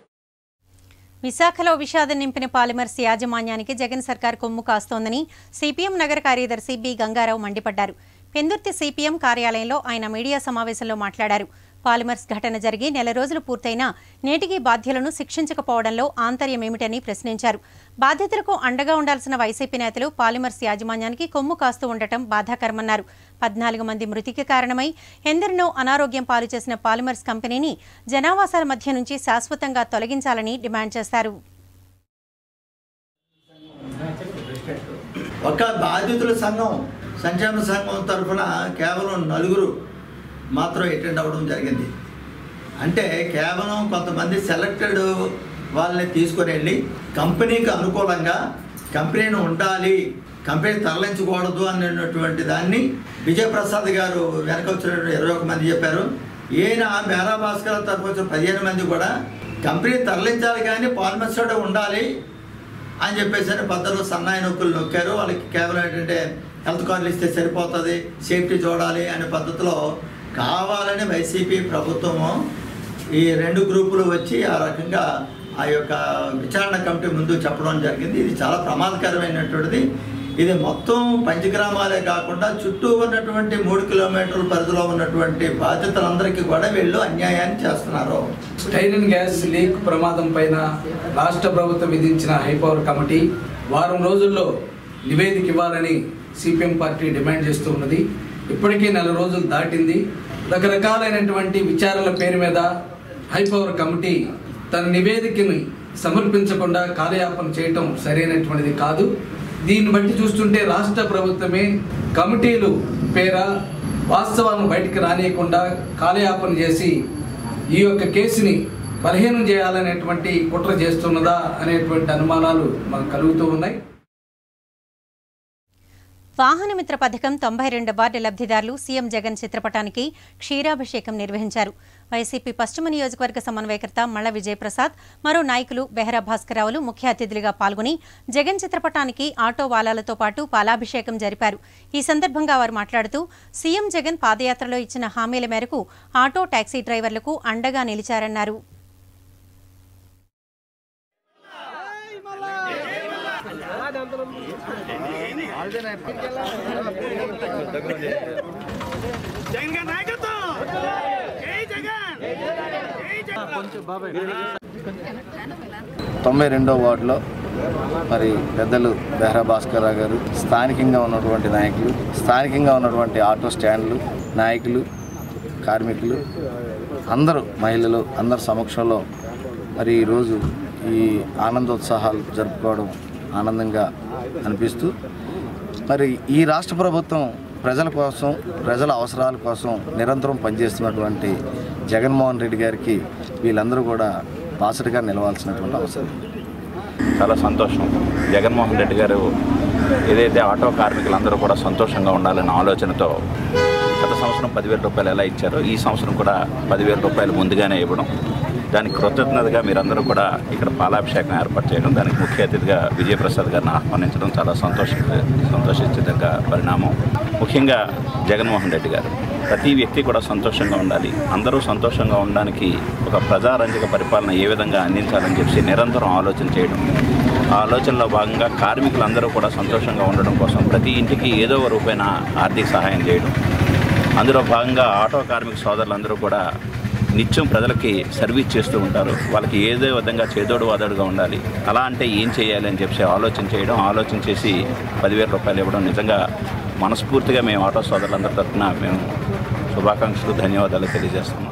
విశాఖలో విషాదం నింపిన పాలిమర్స్ యాజమాన్యానికి జగన్ సర్కార్ కొమ్ము కాస్తోందని సిపిఎం నగర కార్యదర్శి బి గంగారావు మండిపడ్డారు పెందుర్తి సిపిఎం కార్యాలయంలో ఆయన మీడియా సమావేశంలో మాట్లాడారు పాలిమర్స్ ఘటన జరిగి నెల రోజులు పూర్తయినా నేటికి బాధ్యులను శిక్షించకపోవడంలో ఆంతర్యమేమిటని ప్రశ్నించారు బాధితులకు అండగా ఉండాల్సిన వైసీపీ నేతలు పాలిమర్స్ యాజమాన్యానికి కొమ్ము కాస్తూ ఉండటం బాధాకరమన్నారు పద్నాలుగు మంది మృతికి కారణమై ఎందరినో అనారోగ్యం పాలు చేసిన పాలిమర్స్ కంపెనీని జనావాసాల మధ్య నుంచి శాశ్వతంగా తొలగించాలని డిమాండ్ చేశారు ఒక బాధితుల సంఘం సంక్షేమ సంఘం తరఫున కేవలం నలుగురు మాత్రం అటెండ్ అవ్వడం జరిగింది అంటే కేవలం కొంతమంది సెలెక్టెడ్ వాళ్ళని తీసుకొని వెళ్ళి కంపెనీకి అనుకూలంగా కంపెనీని ఉండాలి కంపెనీ తరలించకూడదు అనేటువంటి దాన్ని విజయప్రసాద్ గారు వెనక వచ్చిన ఇరవై ఒక మంది చెప్పారు ఈయన మేరా భాస్కర్ తరఫు వచ్చిన పదిహేను మంది కూడా కంపెనీ తరలించాలి కానీ పాల్మర్స్టోడే ఉండాలి అని చెప్పేసి అని పద్ధతిలో సన్నాయి నొక్కులు నొక్కారు వాళ్ళకి కేవలం ఏంటంటే హెల్త్ కార్డులు ఇస్తే సరిపోతుంది సేఫ్టీ చూడాలి అనే పద్ధతిలో కావాలని వైసీపీ ప్రభుత్వము ఈ రెండు గ్రూపులు వచ్చి ఆ రకంగా ఆ యొక్క విచారణ కమిటీ ముందు చెప్పడం జరిగింది ఇది చాలా ప్రమాదకరమైనటువంటిది ఇది మొత్తం పంచగ్రామాలే కాకుండా చుట్టూ ఉన్నటువంటి మూడు కిలోమీటర్ల పరిధిలో ఉన్నటువంటి బాధితులందరికీ కూడా వీళ్ళు అన్యాయాన్ని చేస్తున్నారు స్టైరిన్ గ్యాస్ లీక్ ప్రమాదం పైన రాష్ట్ర ప్రభుత్వం విధించిన హైపవర్ కమిటీ వారం రోజుల్లో నివేదిక ఇవ్వాలని సిపిఎం పార్టీ డిమాండ్ చేస్తూ ఉన్నది ఇప్పటికే నెల రోజులు దాటింది రకరకాలైనటువంటి విచారణల పేరు మీద హైపవర్ కమిటీ తన నివేదికని సమర్పించకుండా కాలయాపన చేయటం సరైనటువంటిది కాదు దీన్ని బట్టి చూస్తుంటే రాష్ట్ర ప్రభుత్వమే కమిటీలు పేర వాస్తవాలను బయటికి రానియకుండా కాలయాపన చేసి ఈ యొక్క కేసుని బలహీనం చేయాలనేటువంటి కుట్ర చేస్తున్నదా అనేటువంటి అనుమానాలు మాకు కలుగుతూ ఉన్నాయి వాహనమిత్ర పథకం తొంభై రెండు వార్డు లబ్ధిదారులు సీఎం జగన్ చిత్రపటానికి క్షీరాభిషేకం నిర్వహించారు వైసీపీ పశ్చిమ నియోజకవర్గ సమన్వయకర్త మల్ల విజయప్రసాద్ మరో నాయకులు బెహరా భాస్కరరావులు ముఖ్య అతిథులుగా పాల్గొని జగన్ చిత్రపటానికి ఆటో వాలాలతో పాటు పాలాభిషేకం జరిపారు ఈ సందర్భంగా వారు మాట్లాడుతూ సీఎం జగన్ పాదయాత్రలో ఇచ్చిన హామీల మేరకు ఆటో టాక్సీ డ్రైవర్లకు అండగా నిలిచారన్నారు తొంభై రెండో వార్డులో మరి పెద్దలు బెహ్రా భాస్కర్ రావు గారు స్థానికంగా ఉన్నటువంటి నాయకులు స్థానికంగా ఉన్నటువంటి ఆటో స్టాండ్లు నాయకులు కార్మికులు అందరూ మహిళలు అందరి సమక్షంలో మరి ఈరోజు ఈ ఆనందోత్సాహాలు జరుపుకోవడం ఆనందంగా అనిపిస్తూ మరి ఈ రాష్ట్ర ప్రభుత్వం ప్రజల కోసం ప్రజల అవసరాల కోసం నిరంతరం పనిచేస్తున్నటువంటి జగన్మోహన్ రెడ్డి గారికి వీళ్ళందరూ కూడా బాసటగా నిలవాల్సినటువంటి అవసరం ఉంది. చాలా సంతోషం జగన్మోహన్ రెడ్డి గారు ఏదైతే ఆటో కార్మికులందరూ కూడా సంతోషంగా ఉండాలనే ఆలోచనతో గత సంవత్సరం పదివేల రూపాయలు ఎలా ఇచ్చారో ఈ సంవత్సరం కూడా పదివేల రూపాయలు ముందుగానే ఇవ్వడం దానికి కృతజ్ఞతగా మీరందరూ కూడా ఇక్కడ పాలాభిషేకం ఏర్పాటు చేయడం దానికి ముఖ్య అతిథిగా విజయప్రసాద్ గారిని ఆహ్వానించడం చాలా సంతోష సంతోషించదగ్గ పరిణామం ముఖ్యంగా జగన్మోహన్ రెడ్డి గారు ప్రతి వ్యక్తి కూడా సంతోషంగా ఉండాలి అందరూ సంతోషంగా ఉండడానికి ఒక ప్రజారంజక పరిపాలన ఏ విధంగా అందించాలని చెప్పి నిరంతరం ఆలోచన చేయడం ఆ ఆలోచనలో భాగంగా కార్మికులందరూ కూడా సంతోషంగా ఉండడం కోసం ప్రతి ఇంటికి ఏదో ఒక రూపైన ఆర్థిక సహాయం చేయడం అందులో భాగంగా ఆటో కార్మిక సోదరులందరూ కూడా నిత్యం ప్రజలకి సర్వీస్ చేస్తూ ఉంటారు వాళ్ళకి ఏదో విధంగా చేదోడు వాదోడుగా ఉండాలి అలా అంటే ఏం చేయాలి అని చెప్పి ఆలోచన చేయడం ఆలోచన చేసి పదివేల రూపాయలు ఇవ్వడం నిజంగా మనస్ఫూర్తిగా మేము ఆటో సోదరులందరి తరఫున మేము శుభాకాంక్షలు ధన్యవాదాలు తెలియజేస్తున్నాం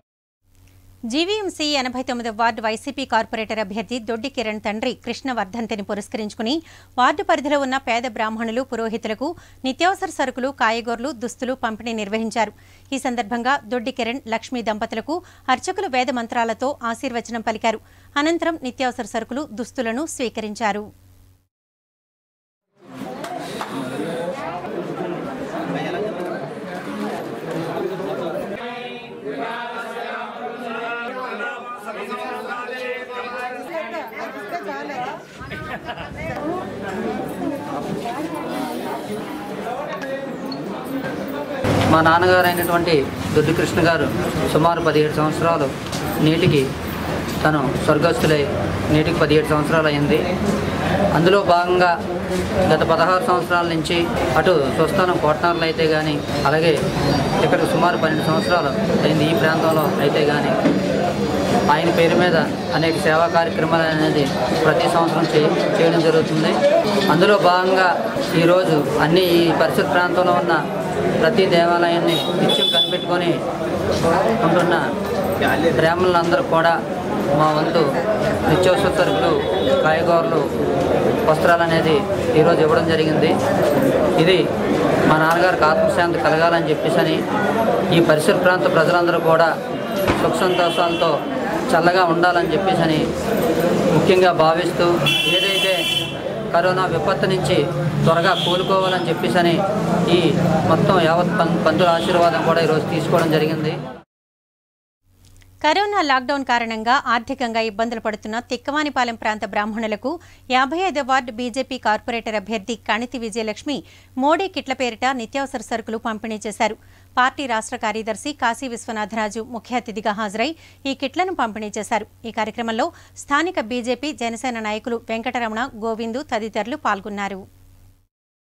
జీవీఎంసీ ఎనభై తొమ్మిది వార్డు వైసీపీ కార్పొరేటర్ అభ్యర్థి దొడ్డి కిరణ్ తండ్రి కృష్ణ వర్ధంతిని పురస్కరించుకుని వార్డు పరిధిలో ఉన్న పేద బ్రాహ్మణులు పురోహితులకు నిత్యావసర సరుకులు కాయగూరలు దుస్తులు పంపిణీ నిర్వహించారు ఈ సందర్భంగా దొడ్డి కిరణ్ లక్ష్మీ దంపతులకు అర్చకులు వేద మంత్రాలతో ఆశీర్వచనం పలికారు అనంతరం నిత్యావసర సరుకులు దుస్తులను స్వీకరించారు మా నాన్నగారు అయినటువంటి దొడ్డి కృష్ణ గారు సుమారు పదిహేడు సంవత్సరాలు నేటికి తను స్వర్గస్థులై నేటికి పదిహేడు సంవత్సరాలు అయింది అందులో భాగంగా గత పదహారు సంవత్సరాల నుంచి అటు స్వస్థానం కోటనార్లు అయితే కానీ అలాగే ఇక్కడ సుమారు పన్నెండు సంవత్సరాలు అయింది ఈ ప్రాంతంలో అయితే కానీ ఆయన పేరు మీద అనేక సేవా కార్యక్రమాలు అనేది ప్రతి సంవత్సరం చే చేయడం జరుగుతుంది అందులో భాగంగా ఈరోజు అన్ని ఈ పరిసర ప్రాంతంలో ఉన్న ప్రతి దేవాలయాన్ని నిత్యం కనిపెట్టుకొని ఉంటున్న బ్రాహ్మణులందరూ కూడా మా వంతు నిత్యావసర సరుకులు కాయగూరలు వస్త్రాలు అనేది ఈరోజు ఇవ్వడం జరిగింది ఇది మా నాన్నగారికి ఆత్మశాంతి కలగాలని చెప్పేసి ఈ పరిసర ప్రాంత ప్రజలందరూ కూడా సుఖ సంతోషాలతో చల్లగా ఉండాలని చెప్పేసి ముఖ్యంగా భావిస్తూ ఏదైతే కరోనా విపత్తు నుంచి త్వరగా కోలుకోవాలని చెప్పేసి ఈ మొత్తం యావత్ పం- పంతుల ఆశీర్వాదం కూడా ఈరోజు తీసుకోవడం జరిగింది కరోనా లాక్డౌన్ కారణంగా ఆర్థికంగా ఇబ్బందులు పడుతున్న తిక్కవానిపాలెం ప్రాంత బ్రాహ్మణులకు యాభై ఐదో వార్డు బీజేపీ కార్పొరేటర్ అభ్యర్థి కణితి విజయలక్ష్మి మోడీ కిట్ల పేరిట నిత్యావసర సరుకులు పంపిణీ చేశారు పార్టీ రాష్ట్ర కార్యదర్శి కాశీ విశ్వనాథరాజు ముఖ్య అతిథిగా హాజరై ఈ కిట్లను పంపిణీ చేశారు ఈ కార్యక్రమంలో స్థానిక బీజేపీ జనసేన నాయకులు వెంకటరమణ గోవిందు తదితరులు పాల్గొన్నారు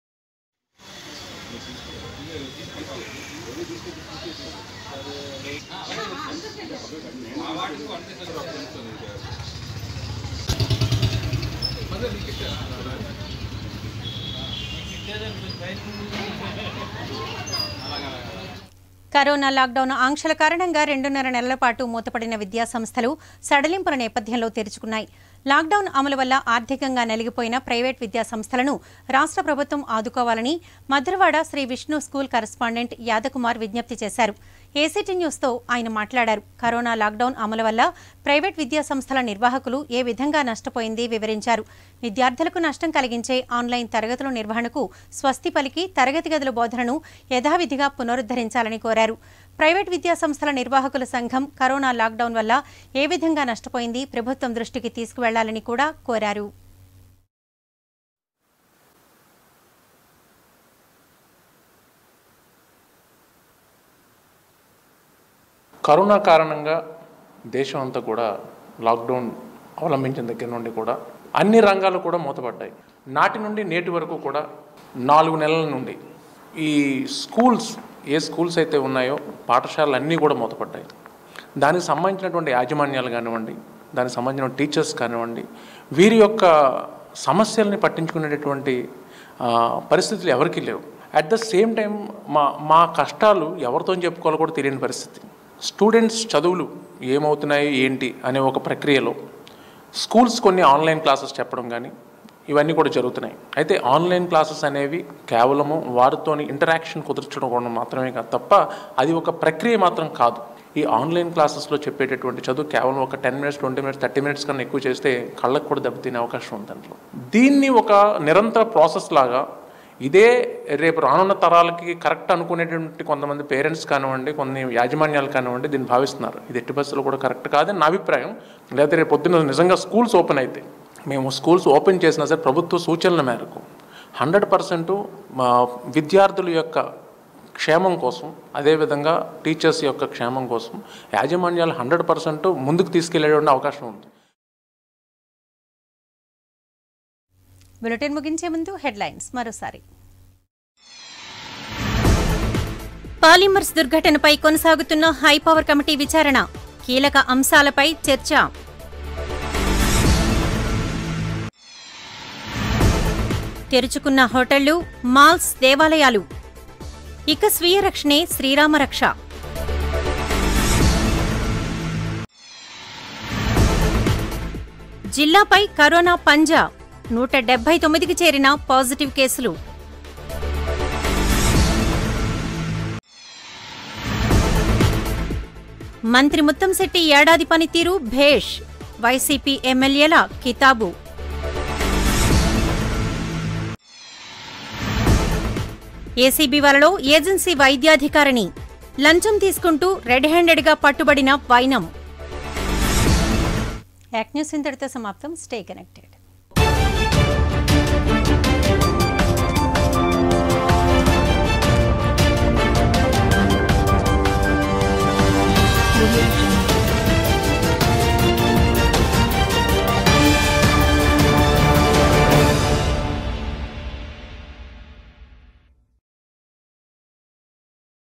కరోనా లాక్డౌన్ ఆంక్షల కారణంగా రెండున్నర నెలల పాటు మూతపడిన విద్యా సంస్థలు సడలింపుల నేపథ్యంలో తెరుచుకున్నాయి లాక్డౌన్ అమలు వల్ల ఆర్థికంగా నలిగిపోయిన ప్రైవేట్ విద్యా సంస్థలను రాష్ట్ర ప్రభుత్వం ఆదుకోవాలని మధురవాడ శ్రీ విష్ణు స్కూల్ కరస్పాండెంట్ యాదకుమార్ విజ్ఞప్తి చేశారు ఏసీటీ న్యూస్తో ఆయన మాట్లాడారు కరోనా లాక్డౌన్ అమలు వల్ల ప్రైవేట్ విద్యా సంస్థల నిర్వాహకులు ఏ విధంగా నష్టపోయింది వివరించారు విద్యార్థులకు నష్టం కలిగించే ఆన్లైన్ తరగతుల నిర్వహణకు స్వస్తి పలికి తరగతి గదుల బోధనను యథావిధిగా పునరుద్ధరించాలని కోరారు ప్రైవేట్ విద్యా సంస్థల నిర్వాహకుల సంఘం కరోనా లాక్డౌన్ వల్ల ఏ విధంగా నష్టపోయింది ప్రభుత్వం దృష్టికి తీసుకువెళ్లాలని కూడా కోరారు కరోనా కారణంగా దేశం అంతా కూడా లాక్డౌన్ అవలంబించిన దగ్గర నుండి కూడా అన్ని రంగాలు కూడా మూతపడ్డాయి నాటి నుండి నేటి వరకు కూడా నాలుగు నెలల నుండి ఈ స్కూల్స్ ఏ స్కూల్స్ అయితే ఉన్నాయో పాఠశాలలు అన్నీ కూడా మూతపడ్డాయి దానికి సంబంధించినటువంటి యాజమాన్యాలు కానివ్వండి దానికి సంబంధించిన టీచర్స్ కానివ్వండి వీరి యొక్క సమస్యల్ని పట్టించుకునేటటువంటి ఆ, పరిస్థితులు ఎవరికీ లేవు అట్ ద సేమ్ టైం మా మా కష్టాలు ఎవరితో చెప్పుకోవాలో కూడా తెలియని పరిస్థితి స్టూడెంట్స్ చదువులు ఏమవుతున్నాయి ఏంటి అనే ఒక ప్రక్రియలో స్కూల్స్ కొన్ని ఆన్లైన్ క్లాసెస్ చెప్పడం కానీ ఇవన్నీ కూడా జరుగుతున్నాయి అయితే ఆన్లైన్ క్లాసెస్ అనేవి కేవలము వారితోని ఇంటరాక్షన్ కుదర్చడం కూడా మాత్రమే కాదు తప్ప అది ఒక ప్రక్రియ మాత్రం కాదు ఈ ఆన్లైన్ క్లాసెస్లో చెప్పేటటువంటి చదువు కేవలం ఒక ten minutes twenty minutes thirty minutes కన్నా ఎక్కువ చేస్తే కళ్ళకు కూడా దెబ్బతినే అవకాశం ఉంది దాంట్లో దీన్ని ఒక నిరంతర ప్రాసెస్ లాగా ఇదే రేపు రానున్న తరాలకి కరెక్ట్ అనుకునేటువంటి కొంతమంది పేరెంట్స్ కానివ్వండి కొన్ని యాజమాన్యాలు కానివ్వండి దీన్ని భావిస్తున్నారు ఇది ఎట్టి బస్సులో కూడా కరెక్ట్ కాదని నా అభిప్రాయం లేకపోతే రేపు పొద్దున్న నిజంగా స్కూల్స్ ఓపెన్ అయితే మేము స్కూల్స్ ఓపెన్ చేసినా సరే ప్రభుత్వ సూచనల మేరకు హండ్రెడ్ పర్సెంట్ మా విద్యార్థుల యొక్క క్షేమం కోసం అదేవిధంగా టీచర్స్ యొక్క క్షేమం కోసం యాజమాన్యాలు హండ్రెడ్ పర్సెంట్ ముందుకు తీసుకెళ్లేటువంటి అవకాశం ఉంది బులెటిన్ ముగించే ముందు హెడ్లైన్స్ మరోసారి పాలిమర్స్ దుర్ఘటనపై కొనసాగుతున్న హైపవర్ కమిటీ విచారణ కీలక అంశాలపై చర్చ తెరుచుకున్న హోటళ్లు మాల్స్ దేవాలయాలు ఇక స్వీయ రక్షణే శ్రీరామ రక్ష జిల్లాపై కరోనా పంజా నూట డెబ్బై తొమ్మిదికి చేరిన పాజిటివ్ కేసులు మంత్రి ముత్తంశెట్టి ఏడాది పనితీరు భేష్ వైసీపీ ఎమ్మెల్యేల కితాబు ఏసీబీ వలలో ఏజెన్సీ వైద్యాధికారిని లంచం తీసుకుంటూ రెడ్ హ్యాండెడ్గా పట్టుబడిన వైనం యాక్ న్యూస్ ఇంతటితో సమాప్తం స్టే కనెక్టెడ్